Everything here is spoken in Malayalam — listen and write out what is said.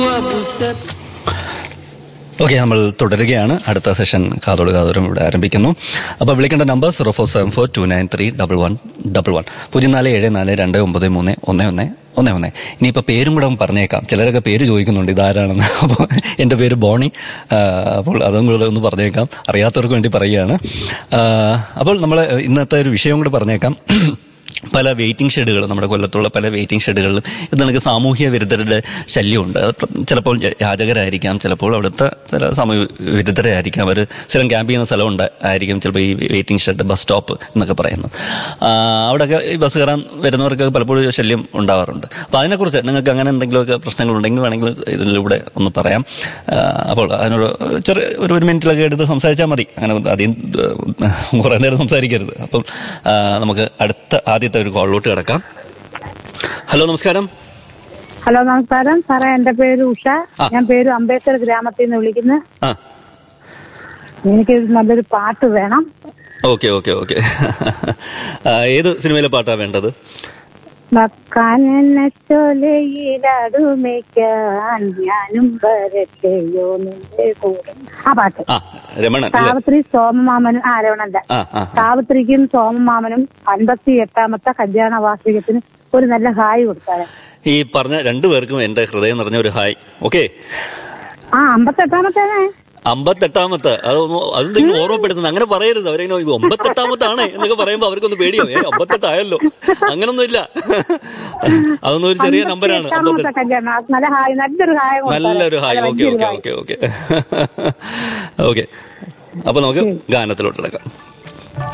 ഓക്കെ നമ്മൾ തുടരുകയാണ് അടുത്ത സെഷൻ കാതോട് കാതോരം ഇവിടെ ആരംഭിക്കുന്നു അപ്പോൾ വിളിക്കേണ്ട number zero four seven four two nine three double one double one പൂജ്യം നാല് ഏഴ് നാല് രണ്ട് ഒമ്പത് മൂന്ന് ഒന്ന് ഒന്ന് ഒന്ന് ഒന്ന് ഇനിയിപ്പോൾ പേരും കൂടെ പറഞ്ഞേക്കാം ചിലരൊക്കെ പേര് ചോദിക്കുന്നുണ്ട് ഇതാരാണെന്ന് അപ്പോൾ എൻ്റെ പേര് ബോണി ആ, അപ്പോൾ അതും കൂടെ ഒന്ന് പറഞ്ഞേക്കാം അറിയാത്തവർക്ക് വേണ്ടി പറയുകയാണ് ആ, അപ്പോൾ നമ്മൾ ഇന്നത്തെ ഒരു വിഷയം കൂടെ പറഞ്ഞേക്കാം പല വെയിറ്റിംഗ് ഷെഡുകൾ നമ്മുടെ കൊല്ലത്തുള്ള പല വെയിറ്റിംഗ് ഷെഡുകളിൽ ഇത് നമുക്ക് സാമൂഹ്യ വിരുദ്ധരുടെ ശല്യമുണ്ട് അത് പ്ര- ചിലപ്പോൾ യാചകരായിരിക്കാം ചിലപ്പോൾ അവിടുത്തെ ചില സാമൂഹ്യ വിരുദ്ധരായിരിക്കാം അവർ സ്ഥിരം ക്യാമ്പ് ചെയ്യുന്ന സ്ഥലമുണ്ട് ആയിരിക്കും ചിലപ്പോൾ ഈ വെയിറ്റിംഗ് ഷെഡ് ബസ് സ്റ്റോപ്പ് എന്നൊക്കെ പറയുന്നത് ആ, അവിടെയൊക്കെ ഈ ബസ് കയറാൻ വരുന്നവർക്ക് പലപ്പോഴും ഒരു ശല്യം ഉണ്ടാവാറുണ്ട് അപ്പോൾ അതിനെക്കുറിച്ച് നിങ്ങൾക്ക് അങ്ങനെ എന്തെങ്കിലുമൊക്കെ പ്രശ്നങ്ങളുണ്ടെങ്കിൽ വേണമെങ്കിൽ ഇതിലൂടെ ഒന്ന് പറയാം ആ, അപ്പോൾ അതിനൊരു ചെറിയ ഒരു ഒരു മിനിറ്റിലൊക്കെ എടുത്ത് സംസാരിച്ചാൽ മതി അങ്ങനെ അധികം ഏഹ്, കുറേ നേരം സംസാരിക്കരുത് അപ്പം ആ, നമുക്ക് അടുത്ത ആദ്യത്തെ ഒരു കോളിലോട്ട് കിടക്കാം ഹലോ നമസ്കാരം ഹലോ നമസ്കാരം സാറേ എന്റെ പേര് ഉഷ ആ. ഞാൻ പേര് അംബേദ്കർ ഗ്രാമത്തിൽ നിന്ന് വിളിക്കുന്നു ആ എനിക്ക് നല്ലൊരു പാട്ട് വേണം ഓക്കെ ഓക്കെ ഓക്കെ ഏത് സിനിമയിലെ പാട്ടാണ് വേണ്ടത് മക്കാനെന്ന ചൊലയിലടുമയ്ക്കാൻ ഞാനും വരട്ടെയോ നിന്റെ കൂടെ ആ പാട്ട് ആ രമണൻ അല്ലേ സാവിത്രി സോമമാമനും ആ രവണന്റെ ആ ആ സാവിത്രിക്കും സോമമാമനും അൻപത്തി എട്ടാമത്തെ കല്യാണ വാർഷികത്തിന് ഒരു നല്ല ഹായ് കൊടുത്താൽ ഈ പറഞ്ഞ രണ്ടുപേർക്കും എൻ്റെ ഹൃദയം നിറഞ്ഞ ഒരു ഹായ് ഓക്കെ ആ അമ്പത്തെട്ടാമത്തേനെ അമ്പത്തെട്ടാമത്തെ അതൊന്ന് അതെന്തെങ്കിലും ഓർമ്മപ്പെടുത്തുന്നത് അങ്ങനെ പറയരുത് അവരെങ്ങനെ "ഇത് ഒമ്പത്തെട്ടാമത്താണ് എന്നൊക്കെ പറയുമ്പോൾ അവർക്കൊന്ന് പേടിയോ ഏ അമ്പത്തെട്ടായല്ലോ അങ്ങനൊന്നും ഇല്ല അതൊന്നും ഒരു ചെറിയ നമ്പറാണ് എട്ടാമത്തെ അമ്പത്തെട്ട് കല്യാണം അത് നല്ല ഹായ് നല്ലൊരു ഹായ് കൊടുത്താലേ. നല്ലൊരു ഹായ് നല്ല ഓക്കെ വലിയൊരു okay hi. Okay okay okay അപ്പൊ നമുക്ക് ഗാനത്തിലോട്ട് കിടക്കാം